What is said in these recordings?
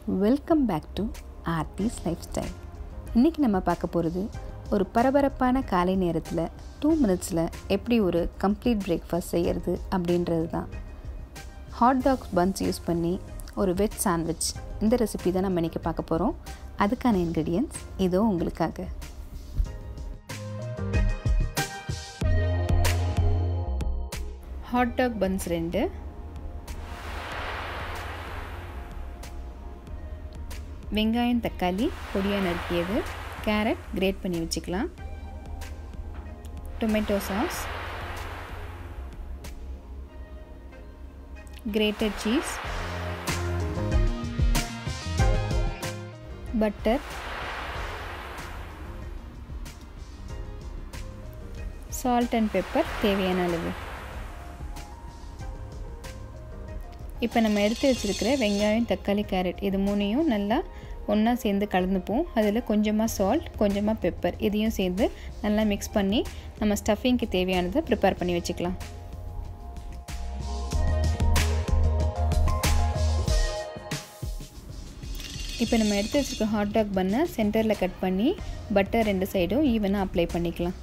welcome back to ஆர்டிஸ் life style இன்றைக்கி நம்ம பார்க்க போகிறது ஒரு பரபரப்பான காலை நேரத்தில் டூ மினிட்ஸில் எப்படி ஒரு கம்ப்ளீட் பிரேக்ஃபாஸ்ட் செய்கிறது அப்படின்றது தான் ஹாட் டாக்ஸ் பன்ஸ் யூஸ் பண்ணி ஒரு வெஜ் சாண்ட்விச் இந்த ரெசிபி தான் நம்ம இன்றைக்கி பார்க்க போகிறோம் அதுக்கான இன்க்ரீடியன்ட்ஸ் இதோ உங்களுக்காக ஹாட் டாக் பன்ஸ் ரெண்டு வெங்காயம் தக்காளி பொடியாக நறுக்கியது கேரட் கிரேட் பண்ணி வச்சுக்கலாம் tomato sauce grated cheese butter salt and pepper தேவையான அளவு இப்போ நம்ம எடுத்து வச்சுருக்கிற வெங்காயம் தக்காளி கேரட் இது மூணையும் நல்லா ஒன்றா சேர்ந்து கலந்துப்போம் அதில் கொஞ்சமாக சால்ட் கொஞ்சமாக பெப்பர் இதையும் சேர்ந்து நல்லா மிக்ஸ் பண்ணி நம்ம ஸ்டஃபிங்க்கு தேவையானதை ப்ரிப்பேர் பண்ணி வச்சுக்கலாம் இப்போ நம்ம எடுத்து வச்சுருக்க ஹாட் டாக் பண்ணை சென்டரில் கட் பண்ணி பட்டர் ரெண்டு சைடும் ஈவனாக அப்ளை பண்ணிக்கலாம்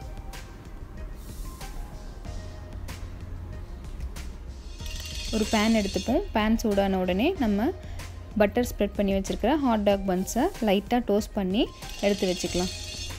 ஒரு பேன் எடுத்துப்போம் பேன் சூடான உடனே நம்ம பட்டர் ஸ்ப்ரெட் பண்ணி வச்சுருக்கிற ஹாட் டாக் பன்ஸை லைட்டாக டோஸ்ட் பண்ணி எடுத்து வச்சுக்கலாம்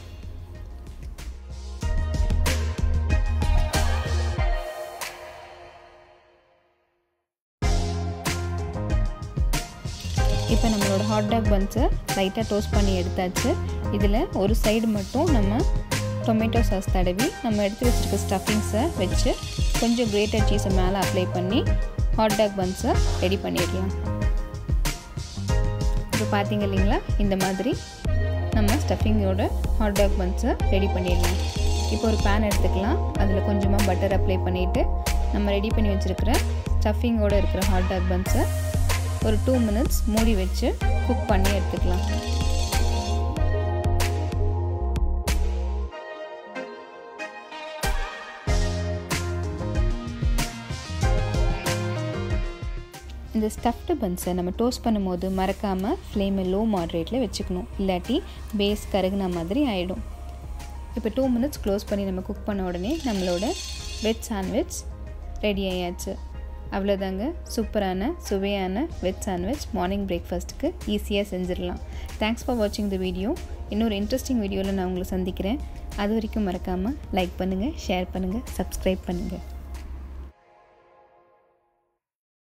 இப்போ நம்மளோட ஹாட் டாக் பன்ஸை லைட்டாக டோஸ்ட் பண்ணி எடுத்தாச்சு இதில் ஒரு சைடு மட்டும் நம்ம டொமேட்டோ சாஸ் தடவி நம்ம எடுத்து வச்சுருக்க ஸ்டஃபிங்ஸை வச்சு கொஞ்சம் கிரேட்டர் சீஸை மேலே அப்ளை பண்ணி ஹாட் டாக் பன்ஸை ரெடி பண்ணிடலாம் இப்போ பார்த்தீங்க இல்லைங்களா இந்த மாதிரி நம்ம ஸ்டஃபிங்கோட ஹாட் டாக் பன்ஸை ரெடி பண்ணிடலாம் இப்போ ஒரு பேன் எடுத்துக்கலாம் அதில் கொஞ்சமாக பட்டர் அப்ளை பண்ணிவிட்டு நம்ம ரெடி பண்ணி வச்சுருக்கிற ஸ்டஃபிங்கோடு இருக்கிற ஹாட் டாக் பன்ஸை ஒரு டூ மினிட்ஸ் மூடி வச்சு குக் பண்ணி எடுத்துக்கலாம் இந்த ஸ்டஃப்டு பன்ஸை நம்ம டோஸ்ட் பண்ணும்போது மறக்காமல் ஃப்ளேமை லோ மாட்ரேட்டில் வச்சுக்கணும் இல்லாட்டி பேஸ் கருகுன மாதிரி ஆகிடும் இப்போ டூ மினிட்ஸ் க்ளோஸ் பண்ணி நம்ம குக் பண்ண உடனே நம்மளோட வெஜ் சாண்ட்விச் ரெடி ஆயாச்சு அவ்வளோதாங்க சூப்பரான சுவையான வெஜ் சாண்ட்விச் மார்னிங் பிரேக்ஃபாஸ்ட்டுக்கு ஈஸியாக செஞ்சிடலாம் தேங்க்ஸ் ஃபார் வாட்சிங் த வீடியோ இன்னொரு இன்ட்ரெஸ்டிங் வீடியோவில் நான் உங்களை சந்திக்கிறேன் அது வரைக்கும் மறக்காமல் லைக் பண்ணுங்கள் ஷேர் பண்ணுங்கள் சப்ஸ்கிரைப் பண்ணுங்கள்